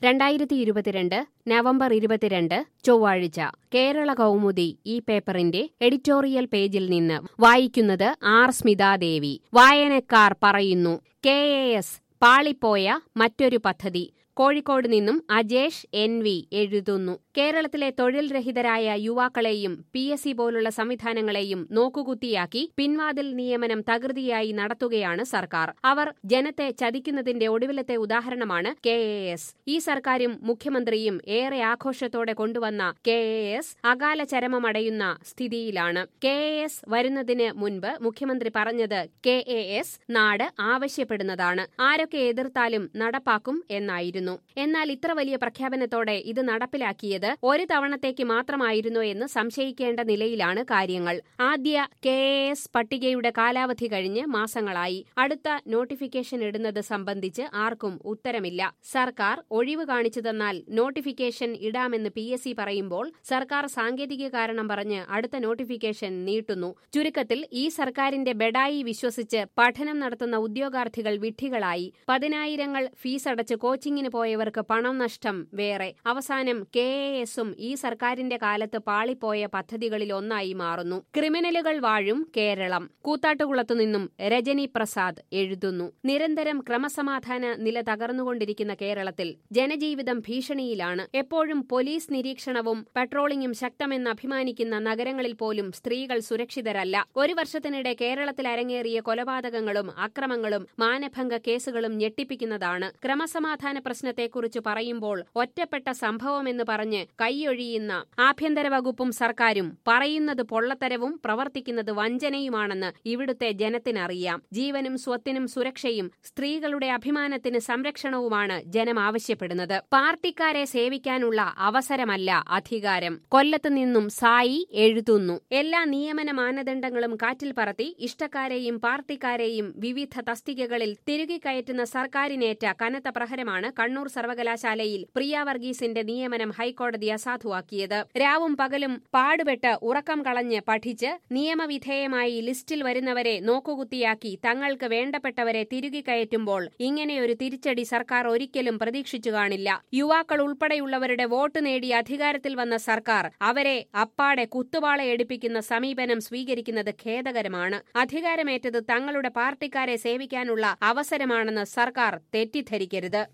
രണ്ടായിരത്തി ഇരുപത്തിരണ്ട് നവംബർ ഇരുപത്തിരണ്ട് ചൊവ്വാഴ്ച കേരള കൗമുദി ഈ പേപ്പറിന്റെ എഡിറ്റോറിയൽ പേജിൽ നിന്ന് വായിക്കുന്നത് ആർ സ്മിതാദേവി വായനക്കാർ പറയുന്നു കെ എ എസ് പാളിപ്പോയ മറ്റൊരു പദ്ധതി കോഴിക്കോട് നിന്നും അജേഷ് എൻ വി എഴുതുന്നു കേരളത്തിലെ തൊഴിൽ രഹിതരായ യുവാക്കളെയും പി എസ് സി പോലുള്ള സംവിധാനങ്ങളെയും നോക്കുകുത്തിയാക്കി പിൻവാതിൽ നിയമനം തകൃതിയായി നടത്തുകയാണ് സർക്കാർ അവർ ജനത്തെ ചതിക്കുന്നതിന്റെ ഒടുവിലത്തെ ഉദാഹരണമാണ് കെ എ എസ് ഈ സർക്കാരും മുഖ്യമന്ത്രിയും ഏറെ ആഘോഷത്തോടെ കൊണ്ടുവന്ന കെ എ എസ് അകാല ചരമമടയുന്ന സ്ഥിതിയിലാണ് കെ എ എസ് വരുന്നതിന് മുൻപ് മുഖ്യമന്ത്രി പറഞ്ഞത് കെ എ എസ് നാട് ആവശ്യപ്പെടുന്നതാണ് ആരൊക്കെ എതിർത്താലും നടപ്പാക്കും എന്നായിരുന്നു എന്നാൽ ഇത്ര വലിയ പ്രഖ്യാപനത്തോടെ ഇത് നടപ്പിലാക്കിയത് ഒരു തവണത്തേക്ക് മാത്രമായിരുന്നോ എന്ന് സംശയിക്കേണ്ട നിലയിലാണ് കാര്യങ്ങൾ ആദ്യ കെ എസ് പട്ടികയുടെ കാലാവധി കഴിഞ്ഞ് മാസങ്ങളായി അടുത്ത നോട്ടിഫിക്കേഷൻ ഇടുന്നത് സംബന്ധിച്ച് ആർക്കും ഉത്തരമില്ല സർക്കാർ ഒഴിവ് കാണിച്ചു തന്നാൽ നോട്ടിഫിക്കേഷൻ ഇടാമെന്ന് പി എസ് സി പറയുമ്പോൾ സർക്കാർ സാങ്കേതിക കാരണം പറഞ്ഞ് അടുത്ത നോട്ടിഫിക്കേഷൻ നീട്ടുന്നു ചുരുക്കത്തിൽ ഈ സർക്കാരിന്റെ ബെഡായി വിശ്വസിച്ച് പഠനം നടത്തുന്ന ഉദ്യോഗാർത്ഥികൾ വിഡ്ഢികളായി പതിനായിരങ്ങൾ ഫീസടച്ച് കോച്ചിങ്ങിന് പോയവർക്ക് പണം നഷ്ടം വേറെ അവസാനം കെ എ എസും ഈ സർക്കാരിന്റെ കാലത്ത് പാളിപ്പോയ പദ്ധതികളിൽ ഒന്നായി മാറുന്നു ക്രിമിനലുകൾ വാഴും കേരളം കൂത്താട്ടുകുളത്തുനിന്നും രജനി പ്രസാദ് എഴുതുന്നു നിരന്തരം ക്രമസമാധാന നില തകർന്നുകൊണ്ടിരിക്കുന്ന കേരളത്തിൽ ജനജീവിതം ഭീഷണിയിലാണ് എപ്പോഴും പോലീസ് നിരീക്ഷണവും പെട്രോളിംഗും ശക്തമെന്ന് അഭിമാനിക്കുന്ന നഗരങ്ങളിൽ പോലും സ്ത്രീകൾ സുരക്ഷിതരല്ല ഒരു വർഷത്തിനിടെ കേരളത്തിൽ അരങ്ങേറിയ കൊലപാതകങ്ങളും അക്രമങ്ങളും മാനഭംഗ കേസുകളും ഞെട്ടിപ്പിക്കുന്നതാണ് ക്രമസമാധാന പ്രശ്നത്തെക്കുറിച്ച് പറയുമ്പോൾ ഒറ്റപ്പെട്ട സംഭവമെന്ന് പറഞ്ഞ് കൈയൊഴിയുന്ന ആഭ്യന്തര വകുപ്പും സർക്കാരും പറയുന്നത് പൊള്ളത്തരവും പ്രവർത്തിക്കുന്നത് വഞ്ചനയുമാണെന്ന് ഇവിടുത്തെ ജനത്തിനറിയാം ജീവനും സ്വത്തിനും സുരക്ഷയും സ്ത്രീകളുടെ അഭിമാനത്തിന് സംരക്ഷണവുമാണ് ജനം ആവശ്യപ്പെടുന്നത് പാർട്ടിക്കാരെ സേവിക്കാനുള്ള അവസരമല്ല അധികാരം കൊല്ലത്ത് നിന്നും സായി എഴുതുന്നു എല്ലാ നിയമന മാനദണ്ഡങ്ങളും കാറ്റിൽ പറത്തി ഇഷ്ടക്കാരെയും പാർട്ടിക്കാരെയും വിവിധ തസ്തികകളിൽ തിരുകി കയറ്റുന്ന സർക്കാരിനേറ്റ കനത്ത പ്രഹരമാണ് കണ്ണൂർ സർവകലാശാലയിൽ പ്രിയ വർഗീസിന്റെ നിയമനം ഹൈക്കോടതി അസാധുവാക്കിയത് രാവും പകലും പാടുപെട്ട് ഉറക്കം കളഞ്ഞ് പഠിച്ച് നിയമവിധേയമായി ലിസ്റ്റിൽ വരുന്നവരെ നോക്കുകുത്തിയാക്കി തങ്ങൾക്ക് വേണ്ടപ്പെട്ടവരെ തിരുകി കയറ്റുമ്പോൾ ഇങ്ങനെയൊരു തിരിച്ചടി സർക്കാർ ഒരിക്കലും പ്രതീക്ഷിച്ചു കാണില്ല യുവാക്കൾ ഉൾപ്പെടെയുള്ളവരുടെ വോട്ട് നേടി അധികാരത്തിൽ വന്ന സർക്കാർ അവരെ അപ്പാടെ കുത്തുപാളയെടുപ്പിക്കുന്ന സമീപനം സ്വീകരിക്കുന്നത് ഖേദകരമാണ് അധികാരമേറ്റത് തങ്ങളുടെ പാർട്ടിക്കാരെ സേവിക്കാനുള്ള അവസരമാണെന്ന് സർക്കാർ തെറ്റിദ്ധരിക്കരുത്